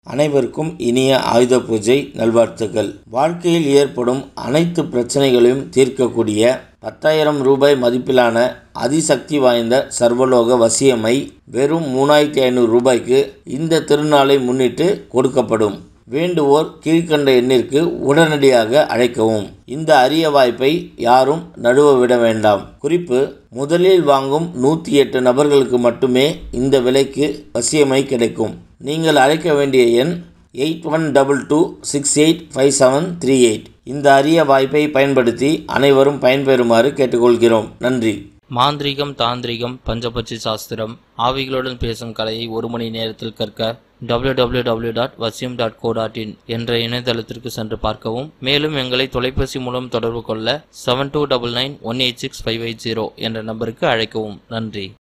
அனைவருக்கும் இனிய ஆயுத பூஜை நல்வாழ்த்துக்கள் வாழ்க்கையில் ஏற்படும் அனைத்து பிரச்சனைகளையும் தீர்க்கக்கூடிய பத்தாயிரம் ரூபாய் மதிப்பிலான அதிசக்தி வாய்ந்த சர்வலோக வசியமை வெறும் மூணாயிரத்தி ஐநூறு ரூபாய்க்கு இந்த திருநாளை முன்னிட்டு கொடுக்கப்படும் வேண்டுவோர் கீழ்க்கண்ட எண்ணிற்கு உடனடியாக அழைக்கவும் இந்த அரிய வாய்ப்பை யாரும் நழுவ விட வேண்டாம் குறிப்பு முதலில் வாங்கும் நூற்றி எட்டு நபர்களுக்கு மட்டுமே இந்த விலைக்கு வசியமை கிடைக்கும் நீங்கள் அழைக்க வேண்டிய எண் eight one double two six eight five seven three eight இந்த அரிய வாய்ப்பை பயன்படுத்தி அனைவரும் பயன்பெறுமாறு கேட்டுக்கொள்கிறோம் நன்றி மாந்திரீகம் தாந்திரிகம் பஞ்சபட்சி சாஸ்திரம் ஆவிகளுடன் பேசும் கலையை ஒரு மணி நேரத்தில் கற்க www.vasyam.co.in டாட் வசியம் டாட் கோ டாட் இன் என்ற இணையதளத்திற்கு சென்று பார்க்கவும் மேலும் எங்களை தொலைபேசி மூலம் தொடர்பு கொள்ள seven two double nine one eight six five eight zero என்ற நம்பருக்கு அழைக்கவும் நன்றி